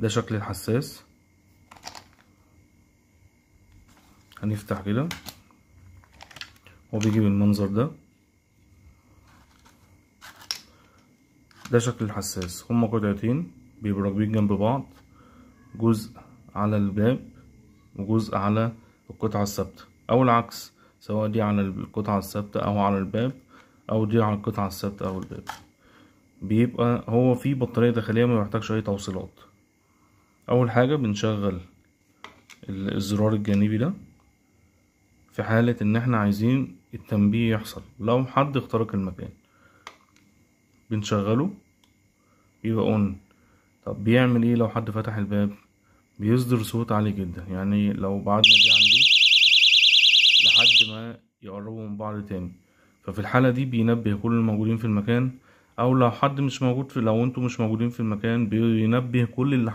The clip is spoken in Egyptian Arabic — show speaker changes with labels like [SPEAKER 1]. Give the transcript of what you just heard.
[SPEAKER 1] ده شكل الحساس هنفتح كده هو بيجي بالمنظر ده ده شكل الحساس هما قطعتين بيبقوا راكبين جنب بعض جزء على الباب وجزء على القطعة الثابتة أو العكس سواء دي على القطعة الثابتة أو على الباب أو دي على القطعة الثابتة أو الباب بيبقى هو فيه بطارية داخلية ما بيحتاجش أي توصيلات أول حاجة بنشغل الزرار الجانبي ده في حالة إن إحنا عايزين التنبيه يحصل لو حد اخترق المكان بنشغله يبقى اون طب بيعمل ايه لو حد فتح الباب بيصدر صوت عالي جدا يعني لو بعدنا دي عن دي لحد ما يقربوا من بعض تاني ففي الحالة دي بينبه كل الموجودين في المكان او لو حد مش موجود في لو انتوا مش موجودين في المكان بينبه كل اللي